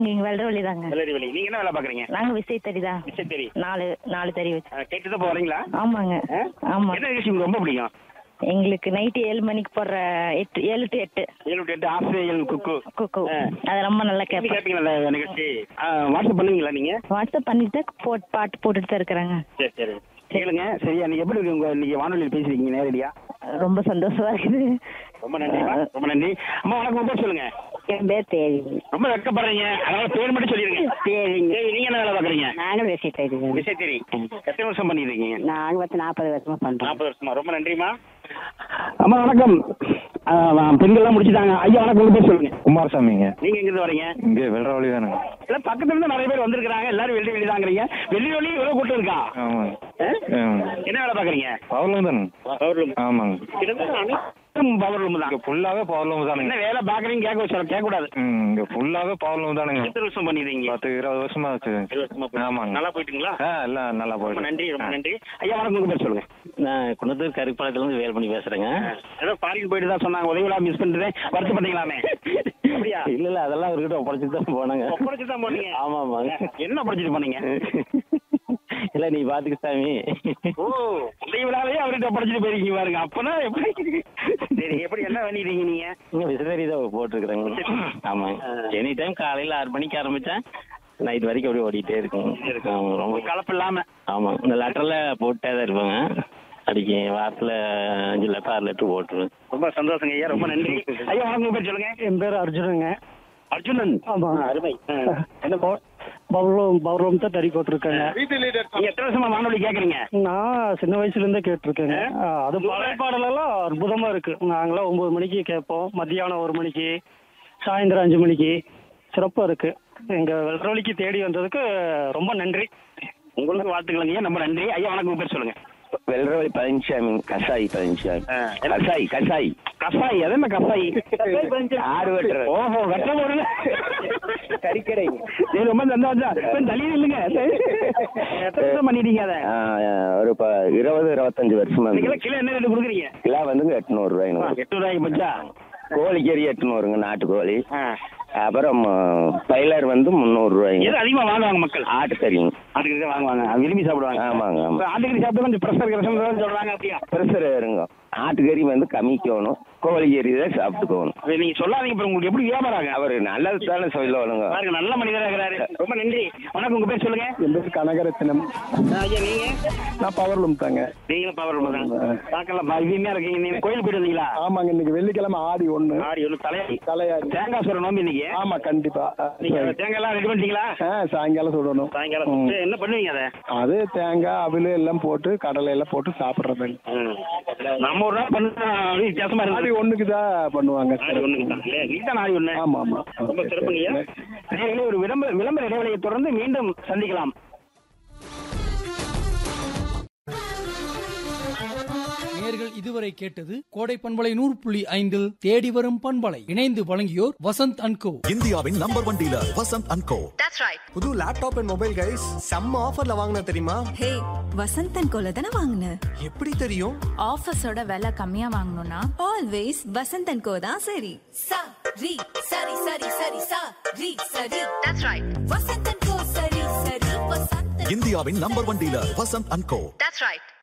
இங்க வெள்ளரவழி தாங்க வெள்ளரி வழி நீங்க என்ன வேலை பாக்குறீங்க நாங்க விசை தறி தான் சரி நாலு நாலு தறி வச்சு கேட்டு தான் போறீங்களா ஆமாங்க ஆ? ஆமா என்ன நிகழ்ச்சி உங்களுக்கு ரொம்ப பிடிக்கும் எங்களுக்கு நைட்டு ஏழு மணிக்கு போடுற எட்டு ஏழு டு எட்டு ஏழு டு எட்டு ஆசிரியர்கள் குக்கு குக்கு ஆ. அது ரொம்ப நல்லா எப்படி கேட்பேன் கேட்பீங்களா இந்த நிகழ்ச்சி ஆ, வாட்ஸ்அப் பண்ணுவீங்களா நீங்க வாட்ஸ்அப் பண்ணிட்டு தான் போட் பாட்டு போட்டுட்டு தான் இருக்கிறாங்க சரி சரி கேளுங்க சரியா நீங்க எப்படி இருக்கு உங்க நீங்க வானொலியில் பேசுறீங்க நேரடியா ரொம்ப சந்தோஷமா இருக்குது ரொம்ப நன்றிமா ரொம்ப நன்றி அம்மா வணக்கம் உங்க பேர் சொல்லுங்க என் பேர் தேவி ரொம்ப வெக்கப்படுறீங்க அதனால பேர் மட்டும் சொல்லிருங்க தேவிங்க சரி நீங்க என்ன வேலை பாக்குறீங்க நாங்களும் விசை தறி தான் விசை தெரி எத்தனை வருஷம் பண்ணிட்டு இருக்கீங்க நாங்க வந்து நாற்பது வருஷமா பண்றோம் நாற்பது வருஷமா ரொம்ப நன்றிமா அம்மா வணக்கம் ஆ, பெண்கள்லாம் முடிச்சுட்டாங்க ஐயா வணக்கம் உங்க பேர் சொல்லுங்க குமாரசாமிங்க நீங்க எங்க இருந்து வரீங்க இங்கே வெள்ளரவழி தானுங்க இல்ல பக்கத்துல இருந்து நிறைய பேர் வந்திருக்காங்க எல்லாரும் வெள்ளி வெளி தாங்கிறீங்க வெள்ளி வெளி இவ்வளவு கூட்டம் இருக்கா ஆமாங்க ஆ? ஆமாங்க என்ன வேலை பாக்குறீங்க பவர் தானுங்க பவர் ரூம் ஆமாங்க கிட்டத்தட்ட அனைத்தும் பவர் ரூம் தான் இங்கே ஃபுல்லாகவே பவர் லூம் என்ன தானுங்க வேலை பாக்குறீங்க கேட்க வச்சு கேட்க கூடாது ம் இங்கே ஃபுல்லாகவே பவர் லூம் தானுங்க எத்தனை வருஷம் பண்ணிடுறீங்க பத்து இருபது வருஷமா ஆச்சு இருபது வருஷமா போயிட்டு- ஆமாங்க நல்லா போயிட்டுங்களா ஆ எல்லாம் நல்லா ரொம்ப போயிட்டு நன்றி ரொம்ப நன்றி ஐயா வணக்கம் உங்க பேர் சொல்லுங்க நான் குணத்தூர் கருப்பாளத்துலேருந்து வேல் பண்ணி பேசுகிறேங்க ஏதோ ஃபாரின் போயிட்டு தான் சொன்னாங்க உதவிலா மிஸ் பண்ணிட்டேன் வருத்தப்பட்டீங்களாமே அப்படியா இல்லை இல்லை அதெல்லாம் அவர்கிட்ட ஒப்படைச்சிட்டு தான் போனாங்க ஒப்படைச்சு தான் போனீங்க ஆமாம் ஆமாங்க என்ன படிச்சுட்டு போனீங்க இல்லை நீ பார்த்துக்க சாமி ஓ உதவிலாவே அவர்கிட்ட படிச்சுட்டு போயிருக்கீங்க பாருங்க அப்பனா எப்படி சரி எப்படி என்ன பண்ணிட்டீங்க நீங்க இங்கே விசதறி தான் போட்டிருக்கிறேங்க ஆமாங்க எனி டைம் காலையில் ஆறு மணிக்கு ஆரம்பித்தேன் நைட் வரைக்கும் அப்படியே ஓடிட்டே இருக்கும் ஆமாம் ரொம்ப கலப்பு இல்லாம ஆமாம் இந்த லெட்டரில் போட்டே தான் இருப்பாங்க அடிக்க வாரத்தில் அஞ்சு லெட்டர் ஆறு லெட்டர் போட்டுருவேன் ரொம்ப சந்தோஷங்க ஐயா ரொம்ப நன்றி ஐயா வணக்கம் உங்க பேர் சொல்லுங்க என் பேர் அர்ஜுனுங்க அர்ஜுனன் ஆமா. ஆ, அருமை ஆ. என்ன போ பவர்லூம் பவர்லூம் தான் தறி போட்டிருக்கேங்க நீங்க எத்தனை வருஷமா வானொலி கேக்குறீங்க நான் சின்ன வயசுல இருந்தே கேட்டிருக்கேங்க ஆ, அது பழைய பாடலெல்லாம் அற்புதமா இருக்கு நாங்களாம் ஒன்பது மணிக்கு கேட்போம் மத்தியானம் ஒரு மணிக்கு சாயந்தரம் அஞ்சு மணிக்கு சிறப்பா இருக்கு எங்க வெள்ளரொலிக்கு தேடி வந்ததுக்கு ரொம்ப நன்றி உங்களுக்கு வாழ்த்துக்களுங்க ரொம்ப நன்றி ஐயா வணக்கம் உங்க பேர் சொல்லுங்க வெள்ளரவழி பழனிசாமி கசாய் பழனிசாமி ஆ, என்ன- கசாய் கசாய் கசாய் அது என்ன கசாய் ஆடு வெட்டுற ஓஹோ வெட்ட போடுங்க கறிக்கடை சரி ரொம்ப சந்தோஷம் கொஞ்சம் தள்ளி இல்லைங்க எத்தனை வருஷம் பண்ணிட்டீங்க அதை ஆ, ஒரு ப- இருபது இருபத்தஞ்சு வருஷமா இன்னைக்கு கிலோ என்ன ரேட்டு கொடுக்குறீங்க கிலோ வந்துங்க எட்நூறு ரூபாய்ங்க எட்டு ரூபாய்க்கு பச்சா கோழிக்கறி எட்நூறுங்க நாட்டுக்கோழி ஆ. அப்புறம் பைலர் வந்து முந்நூறு ரூபாய்ங்க எது அதிகமா வாங்குவாங்க மக்கள் ஆட்டுக்கறிங்க ஆட்டுக்கறி தான் வாங்குவாங்க அது விரும்பி சாப்பிடுவாங்க ஆமாங்க ஆமா இப்ப ஆட்டுக்கறி சாப்பிட்டு கொஞ்சம் ப்ரெஷர் கிரஷன் சொல்றாங்க அப்படியா ப்ரெஷர் இருங்க ஆட்டுக்கறி வந்து கம்மிக்கணும் கோழிக்கறி தான் சாப்பிட்டுக்கணும் அது நீங்க சொல்லாதீங்க இப்ப உங்களுக்கு எப்படி வியாபாரம் ஆகும் அவர் நல்லது தானே சொல்லணுங்க பாருங்க நல்ல மனிதரா இருக்கிறாரு ரொம்ப நன்றி வணக்கம் உங்க பேர் சொல்லுங்க என் பேர் கனகரத்தினம் ஐயா நீங்க நான் பவர்லூம் தாங்க நீங்களும் பவர் தான் பார்க்கலாம் இனிமையா இருக்கீங்க நீங்க கோயில் போயிட்டு வந்தீங்களா ஆமாங்க இன்னைக்கு வெள்ளிக்கிழமை ஆடி ஒண்ணு ஆடி ஒன்று தலையாடி தலையாடி தேங்காய் சொல்ற நோம்பி இன்னைக்கு ஆமா கண்டிப்பா நீங்க தேங்காய் எல்லாம் ரெடி பண்ணிட்டீங்களா ஆ, சாயங்காலம் சுடணும் சாயங்காலம் ம். சுட்டு என்ன பண்ணுவீங்க அதை அது தேங்காய் அவிலு எல்லாம் போட்டு கடலை எல்லாம் போட்டு சாப்பிடுறது நம்ம ஒரு நாள் பண்ணா அப்படியே வித்தியாசமா ஆடி இருக்கு ஒண்ணுக்கு தான் பண்ணுவாங்க ஆடி ஒண்ணுக்கு தான் இல்லையா நீ தான் ஆடி ஒண்ணு ஆமா ஆமா ரொம்ப சிறப்புங்கய்யா நேயர்களே, ஒரு விளம்பர விளம்பர இடைவெளியை தொடர்ந்து மீண்டும் சந்திக்கலாம் நேர்கள் இதுவரை கேட்டது கோடை பண்பலை நூறு புள்ளி ஐந்தில் தேடி வரும் பண்பலை இணைந்து வழங்கியோர் வசந்த் அண்ட் கோ இந்தியாவின் number one dealer Vasanth and Co புது லேப்டாப் அண்ட் மொபைல் கைஸ் செம்ம ஆஃபர்ல வாங்கின தெரியுமா ஹே வசந்தன் கோல தானே வாங்கின எப்படி தெரியும் ஆஃபர்ஸோட விலை கம்மியா வாங்கணும்னா ஆல்வேஸ் வசந்தன் கோ தான் சரி சா ரி சரி சரி சரி சா ரி சரி தட்ஸ் ரைட் வசந்தன் கோ சரி சரி வசந்தன் இந்தியாவின் number one dealer Vasanth and Co that's right